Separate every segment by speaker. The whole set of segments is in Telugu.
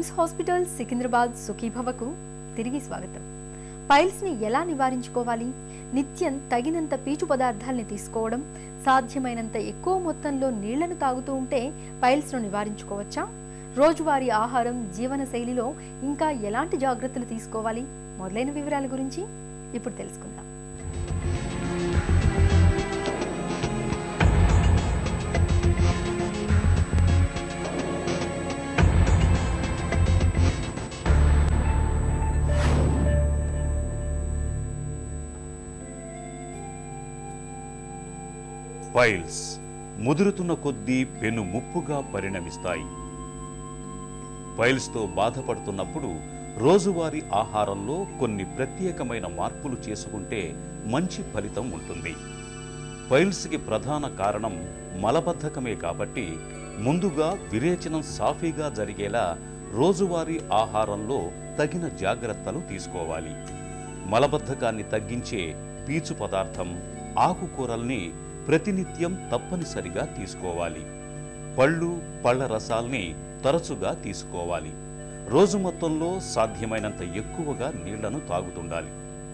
Speaker 1: కిమ్స్ హాస్పిటల్ సికింద్రాబాద్ సుఖీభవకు తిరిగి స్వాగతం పైల్స్ని ఎలా నివారించుకోవాలి నిత్యం తగినంత పీచు పదార్థాల్ని తీసుకోవడం సాధ్యమైనంత ఎక్కువ మొత్తంలో నీళ్లను తాగుతూ ఉంటే పైల్స్ను నివారించుకోవచ్చా రోజువారీ ఆహారం జీవన శైలిలో ఇంకా ఎలాంటి జాగ్రత్తలు తీసుకోవాలి మొదలైన వివరాల గురించి ఇప్పుడు తెలుసుకుందాం
Speaker 2: పైల్స్ ముదురుతున్న కొద్దీ పెను ముప్పుగా పరిణమిస్తాయి పైల్స్తో బాధపడుతున్నప్పుడు రోజువారీ ఆహారంలో కొన్ని ప్రత్యేకమైన మార్పులు చేసుకుంటే మంచి ఫలితం ఉంటుంది పైల్స్కి ప్రధాన కారణం మలబద్ధకమే కాబట్టి ముందుగా విరేచనం సాఫీగా జరిగేలా రోజువారీ ఆహారంలో తగిన జాగ్రత్తలు తీసుకోవాలి మలబద్ధకాన్ని తగ్గించే పీచు పదార్థం ఆకుకూరల్ని ప్రతినిత్యం తప్పనిసరిగా తీసుకోవాలి పళ్ళు పళ్ళ రసాల్ని తరచుగా తీసుకోవాలి రోజు మొత్తంలో సాధ్యమైనంత ఎక్కువగా నీళ్లను తాగుతుండాలి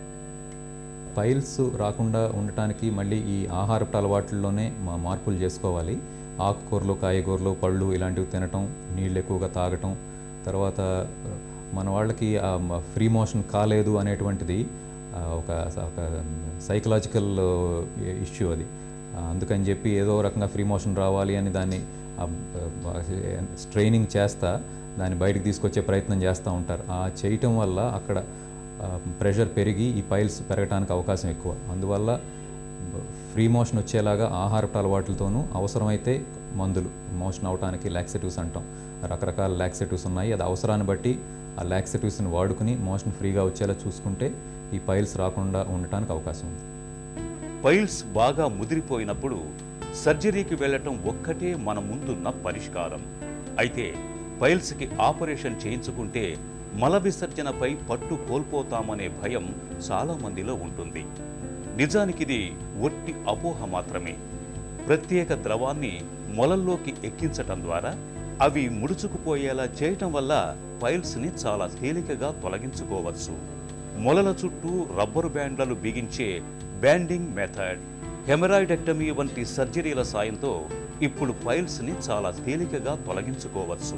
Speaker 3: పైల్స్ రాకుండా ఉండటానికి మళ్ళీ ఈ ఆహారపు అలవాట్లలోనే మా మార్పులు చేసుకోవాలి ఆకుకూరలు కాయగూరలు పళ్ళు ఇలాంటివి తినటం నీళ్ళు ఎక్కువగా తాగటం తర్వాత మన వాళ్ళకి ఫ్రీ మోషన్ కాలేదు అనేటువంటిది ఆ, ఒక ఒక సైకలాజికల్ ఇష్యూ అది ఆ, అందుకని చెప్పి ఏదో రకంగా ఫ్రీ మోషన్ రావాలి అని దాన్ని స్ట్రైనింగ్ చేస్తా దాన్ని బయటకు తీసుకొచ్చే ప్రయత్నం చేస్తూ ఉంటారు ఆ చేయటం వల్ల అక్కడ ప్రెషర్ పెరిగి ఈ పైల్స్ పెరగడానికి అవకాశం ఎక్కువ అందువల్ల ఫ్రీ మోషన్ వచ్చేలాగా ఆహారపు అలవాట్లతోనూ అవసరమైతే మందులు మోషన్ అవడానికి లాక్సెటివ్స్ అంటాం రకరకాల లాక్సెటివ్స్ ఉన్నాయి అది అవసరాన్ని బట్టి ఆ లాక్సెటివ్స్ని వాడుకుని మోషన్ ఫ్రీగా వచ్చేలా చూసుకుంటే ఈ పైల్స్ రాకుండా ఉండటానికి అవకాశం ఉంది
Speaker 2: పైల్స్ బాగా ముదిరిపోయినప్పుడు సర్జరీకి వెళ్ళటం ఒక్కటే మన ముందున్న పరిష్కారం అయితే పైల్స్కి ఆపరేషన్ చేయించుకుంటే మల విసర్జనపై పట్టు కోల్పోతామనే భయం చాలా మందిలో ఉంటుంది నిజానికిది ఒట్టి అపోహ మాత్రమే ప్రత్యేక ద్రవాన్ని మొలల్లోకి ఎక్కించటం ద్వారా అవి ముడుచుకుపోయేలా చేయటం వల్ల పైల్స్ని చాలా తేలికగా తొలగించుకోవచ్చు మొలల చుట్టూ రబ్బరు బ్యాండ్లను బిగించే బ్యాండింగ్ మెథడ్ హెమరాయిడెక్టమీ వంటి సర్జరీల సాయంతో ఇప్పుడు పైల్స్ని చాలా తేలికగా తొలగించుకోవచ్చు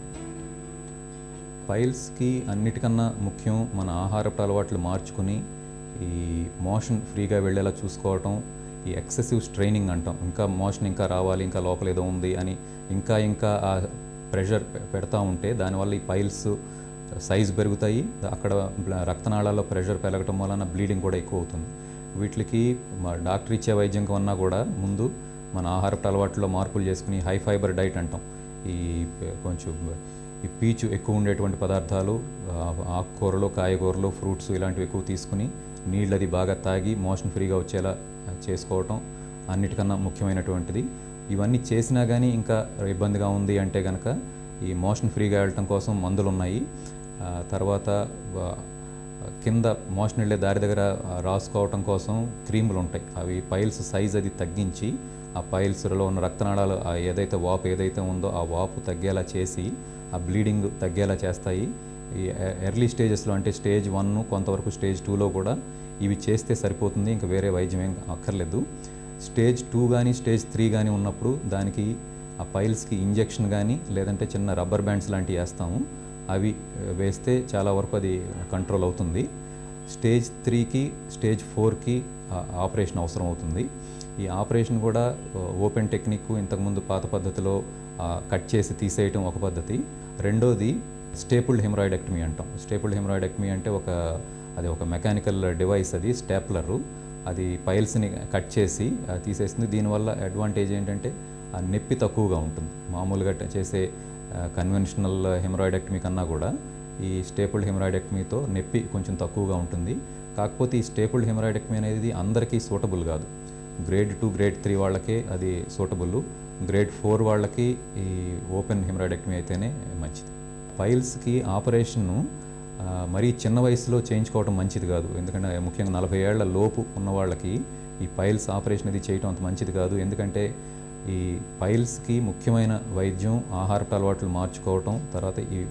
Speaker 3: పైల్స్కి అన్నిటికన్నా ముఖ్యం మన ఆహారపు అలవాట్లు మార్చుకుని ఈ మోషన్ ఫ్రీగా వెళ్ళేలా చూసుకోవటం ఈ ఎక్సెసివ్ స్ట్రైనింగ్ అంటాం ఇంకా మోషన్ ఇంకా రావాలి ఇంకా లోపల ఏదో ఉంది అని ఇంకా ఇంకా ఆ ప్రెషర్ పెడతా ఉంటే దానివల్ల ఈ పైల్స్ సైజ్ పెరుగుతాయి అక్కడ బ్ల- రక్తనాళాల్లో ప్రెషర్ పెరగటం వలన బ్లీడింగ్ కూడా ఎక్కువ అవుతుంది వీటికి మా డాక్టర్ ఇచ్చే వైద్యం కన్నా కూడా ముందు మన ఆహారపు అలవాట్లో మార్పులు చేసుకుని హై ఫైబర్ డైట్ అంటాం ఈ ప- కొంచెం ఈ పీచు ఎక్కువ ఉండేటువంటి పదార్థాలు ఆ- ఆకుకూరలు కాయగూరలు ఫ్రూట్స్ ఇలాంటివి ఎక్కువ తీసుకుని నీళ్ళది బాగా తాగి మోషన్ ఫ్రీగా వచ్చేలా చేసుకోవటం అన్నిటికన్నా ముఖ్యమైనటువంటిది ఇవన్నీ చేసినా కానీ ఇంకా ఇబ్బందిగా ఉంది అంటే కనుక ఈ మోషన్ ఫ్రీగా వెళ్ళటం కోసం మందులు ఉన్నాయి ఆ, తర్వాత వ- కింద మోషన్ వెళ్ళే దారి దగ్గర ఆ, రాసుకోవటం కోసం క్రీములు ఉంటాయి అవి పైల్స్ సైజ్ అది తగ్గించి ఆ పైల్స్లో ఉన్న రక్తనాళాలు ఆ ఏదైతే వాపు ఏదైతే ఉందో ఆ వాపు తగ్గేలా చేసి ఆ బ్లీడింగ్ తగ్గేలా చేస్తాయి ఈ ఎ- ఎర్లీ స్టేజెస్లో అంటే స్టేజ్ వన్ కొంతవరకు స్టేజ్ టూలో కూడా ఇవి చేస్తే సరిపోతుంది ఇంకా వేరే వైద్యం ఏం అక్కర్లేదు స్టేజ్ టూ కానీ స్టేజ్ త్రీ కానీ ఉన్నప్పుడు దానికి ఆ పైల్స్కి ఇంజెక్షన్ కానీ లేదంటే చిన్న రబ్బర్ బ్యాండ్స్ లాంటివి వేస్తాము అవి ఆ, వేస్తే చాలా వరకు అది కంట్రోల్ అవుతుంది స్టేజ్ త్రీకి స్టేజ్ ఫోర్కి ఆపరేషన్ అవసరం అవుతుంది ఈ ఆపరేషన్ కూడా ఆ, ఓపెన్ టెక్నిక్ ఇంతకుముందు పాత పద్ధతిలో ఆ, కట్ చేసి తీసేయటం ఒక పద్ధతి రెండోది స్టేపుల్డ్ హెమరాయిడెక్టమీ అంటాం స్టేపుల్డ్ హెమరాయిడెక్టమీ అంటే ఒక అది ఒక మెకానికల్ డివైస్ అది స్టాప్లరు అది పైల్స్ని కట్ చేసి ఆ, తీసేస్తుంది దీనివల్ల అడ్వాంటేజ్ ఏంటంటే ఆ నొప్పి తక్కువగా ఉంటుంది మామూలుగా ట- చేసే కన్వెన్షనల్ హెమరాయిడెక్టమీ కన్నా కూడా ఈ స్టేపుల్డ్ హెమరాయిడెక్టమీతో నొప్పి కొంచెం తక్కువగా ఉంటుంది కాకపోతే ఈ స్టేపుల్డ్ హెమరాయిడెక్టమీ అనేది అందరికీ సూటబుల్ కాదు గ్రేడ్ టూ గ్రేడ్ త్రీ వాళ్ళకే అది సూటబుల్ గ్రేడ్ ఫోర్ వాళ్ళకి ఈ ఓపెన్ హెమరాయిడెక్టమీ అయితేనే మంచిది పైల్స్కి ఆపరేషన్ను ఆ, మరీ చిన్న వయసులో చేయించుకోవడం మంచిది కాదు ఎందుకంటే ముఖ్యంగా నలభై ఏళ్ల లోపు ఉన్న వాళ్ళకి ఈ పైల్స్ ఆపరేషన్ అది చేయటం అంత మంచిది కాదు ఎందుకంటే ఈ పైల్స్కి ముఖ్యమైన వైద్యం ఆహారపు అలవాట్లు మార్చుకోవటం తర్వాత ఈ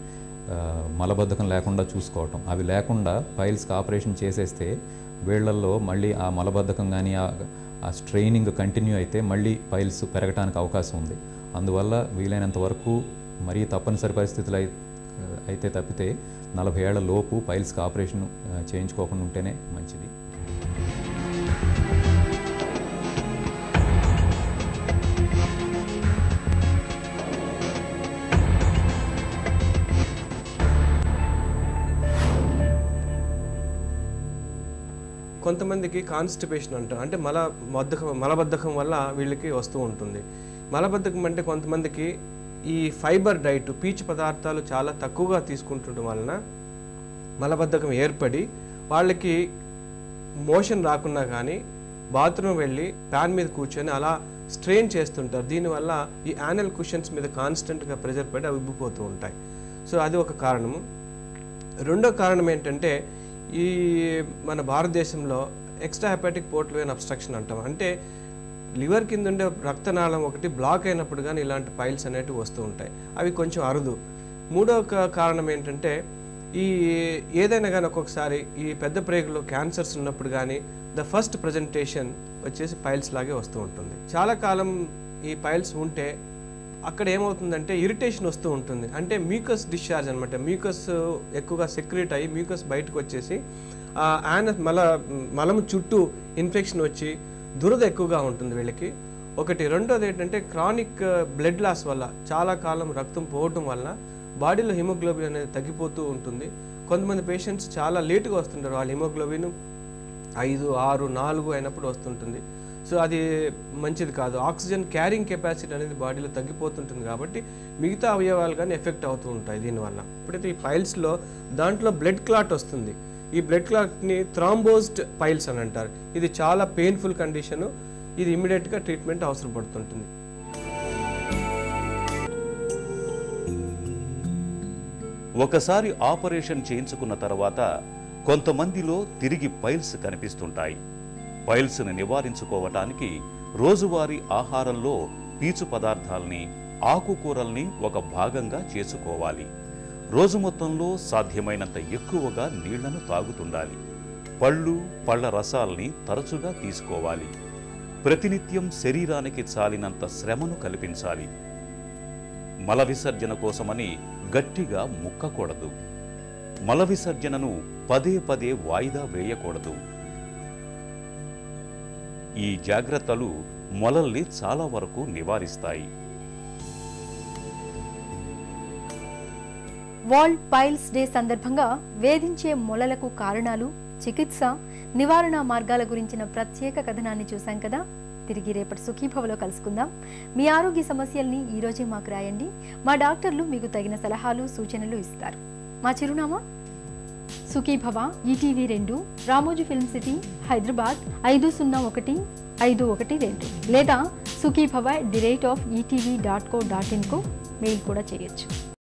Speaker 3: ఆ, మలబద్ధకం లేకుండా చూసుకోవటం అవి లేకుండా పైల్స్కి ఆపరేషన్ చేసేస్తే వీళ్ళల్లో మళ్ళీ ఆ మలబద్ధకం కానీ ఆ ఆ స్ట్రైనింగ్ కంటిన్యూ అయితే మళ్ళీ పైల్స్ పెరగడానికి అవకాశం ఉంది అందువల్ల వీలైనంత వరకు మరీ తప్పనిసరి పరిస్థితులు అయి అయితే తప్పితే నలభై ఏళ్ల లోపు పైల్స్కి ఆపరేషన్ ఆ, చేయించుకోకుండా ఉంటేనే మంచిది
Speaker 4: కొంతమందికి కాన్స్టిపేషన్ అంటారు అంటే మల బద్ధకం మలబద్ధకం వల్ల వీళ్ళకి వస్తూ ఉంటుంది మలబద్ధకం అంటే కొంతమందికి ఈ ఫైబర్ డైట్ పీచు పదార్థాలు చాలా తక్కువగా తీసుకుంటుండడం వలన మలబద్ధకం ఏర్పడి వాళ్ళకి మోషన్ రాకున్నా కానీ బాత్రూమ్ వెళ్ళి ఫ్యాన్ మీద కూర్చొని అలా స్ట్రెయిన్ చేస్తుంటారు దీనివల్ల ఈ యానల్ కుషన్స్ మీద కాన్స్టెంట్గా ప్రెజర్ పడి అవి ఉబ్బిపోతూ ఉంటాయి సో అది ఒక కారణము రెండో కారణం ఏంటంటే ఈ మన భారతదేశంలో extra hepatic port vein obstruction అంటాం అంటే లివర్ కింద ఉండే రక్తనాళం ఒకటి బ్లాక్ అయినప్పుడు కానీ ఇలాంటి పైల్స్ అనేటివి వస్తూ ఉంటాయి అవి కొంచెం అరుదు మూడో క- కారణం ఏంటంటే ఈ ఏదైనా కానీ ఒక్కొక్కసారి ఈ పెద్ద ప్రేగులో క్యాన్సర్స్ ఉన్నప్పుడు కానీ ద ఫస్ట్ ప్రజెంటేషన్ వచ్చేసి పైల్స్ లాగే వస్తూ ఉంటుంది చాలా కాలం ఈ పైల్స్ ఉంటే అక్కడ ఏమవుతుందంటే ఇరిటేషన్ వస్తూ ఉంటుంది అంటే మ్యూకస్ డిశ్చార్జ్ అనమాట మ్యూకస్ ఎక్కువగా సెక్రేట్ అయ్యి మ్యూకస్ బయటకు వచ్చేసి ఆ యాన మల మలము చుట్టూ ఇన్ఫెక్షన్ వచ్చి దురద ఎక్కువగా ఉంటుంది వీళ్ళకి ఒకటి రెండోది ఏంటంటే క్రానిక్ బ్లడ్ లాస్ వల్ల చాలా కాలం రక్తం పోవటం వల్ల బాడీలో హిమోగ్లోబిన్ అనేది తగ్గిపోతూ ఉంటుంది కొంతమంది పేషెంట్స్ చాలా లేటుగా వస్తుంటారు వాళ్ళ హిమోగ్లోబిన్ ఐదు ఆరు నాలుగు అయినప్పుడు వస్తుంటుంది సో అది మంచిది కాదు ఆక్సిజన్ క్యారింగ్ కెపాసిటీ అనేది బాడీలో తగ్గిపోతుంటుంది కాబట్టి మిగతా అవయవాలు కానీ ఎఫెక్ట్ అవుతూ ఉంటాయి దీనివల్ల ఎప్పుడైతే ఈ పైల్స్లో దాంట్లో బ్లడ్ క్లాట్ వస్తుంది ఈ బ్లడ్ క్లాట్ని థ్రాంబోస్డ్ పైల్స్ అని అంటారు ఇది చాలా పెయిన్ఫుల్ కండిషను ఇది ఇమీడియట్గా ట్రీట్మెంట్ అవసరం పడుతుంటుంది
Speaker 2: ఒకసారి ఆపరేషన్ చేయించుకున్న తర్వాత కొంతమందిలో తిరిగి పైల్స్ కనిపిస్తుంటాయి పైల్స్ని నివారించుకోవటానికి రోజువారీ ఆహారంలో పీచు పదార్థాల్ని ఆకుకూరల్ని ఒక భాగంగా చేసుకోవాలి రోజు మొత్తంలో సాధ్యమైనంత ఎక్కువగా నీళ్లను తాగుతుండాలి పళ్ళు పళ్ళ రసాల్ని తరచుగా తీసుకోవాలి ప్రతినిత్యం శరీరానికి చాలినంత శ్రమను కల్పించాలి మల విసర్జన కోసమని గట్టిగా ముక్కకూడదు మల విసర్జనను పదే పదే వాయిదా వేయకూడదు ఈ జాగ్రత్తలు మొలల్ని చాలా వరకు నివారిస్తాయి
Speaker 1: వరల్డ్ పైల్స్ డే సందర్భంగా వేధించే మొలలకు కారణాలు చికిత్స నివారణ మార్గాల గురించిన ప్రత్యేక కథనాన్ని చూశాం కదా తిరిగి రేపటి సుఖీభవలో కలుసుకుందాం మీ ఆరోగ్య సమస్యల్ని ఈ రోజే మాకు రాయండి మా డాక్టర్లు మీకు తగిన సలహాలు సూచనలు ఇస్తారు మా చిరునామా సుఖీభవ ఈటీవీ రెండు రామోజీ ఫిల్మ్ సిటీ హైదరాబాద్ ఐదు సున్నా ఒకటి ఐదు ఒకటి రెండు లేదా Sukhibhava the rate of ETV dot co dot ఇన్కు మెయిల్ కూడా చేయొచ్చు